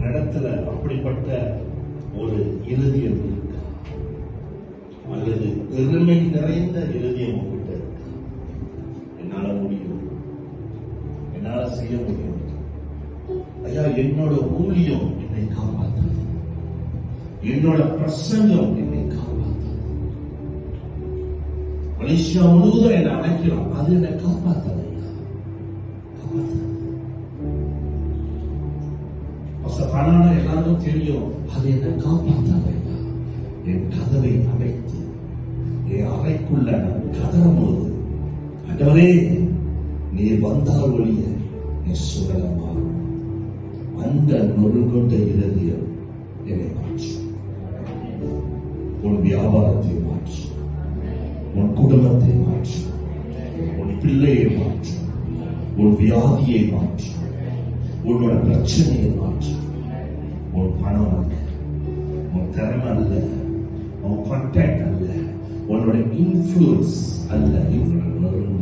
உன்னிடத்துல அப்படிப்பட்ட ஒரு இருதயம் இருக்கா அல்லது பெருமை நிறைந்த இருதயம் உங்ககிட்ட இருக்கா என்னால முடியும் என்னால செய்ய முடியும் ஐயா என்னோட ஊழியம் என்னை காப்பாற்றாது என்னோட பிரசங்கம் என்னை காப்பாற்றாது மலேசியா முழுவதும் என்னை அழைக்கலாம் அது என்னை காப்பாற்றாது ஐயா காப்பாற்றாது பாஸ்டர் ஹனானா எல்லாருக்கும் தெரியும் அது என்னை காப்பாற்றாது ஐயா என் கதவை அடைத்து என் அறைக்குள்ள நான் கதறும் போது ஆண்டவரே நீர் வந்தால் ஒழிய என் சுகலம் மாறும் அந்த நொறுங்கொண்ட இருதயம் என்னை மாற்றும் உன் வியாபாரத்தை மாற்றும் உன் குடும்பத்தை மாற்றும் உன் பிள்ளையை மாற்றும் உன் வியாதியை மாற்றும் உன்னோட பிரச்சனையை மாற்றும் உன் பணம் அல்ல உன் திறமை அல்ல உன் கான்டாக்ட் அல்ல உன்னோட இன்ஃபுளுன்ஸ் அல்ல இவனோட நொறுங்க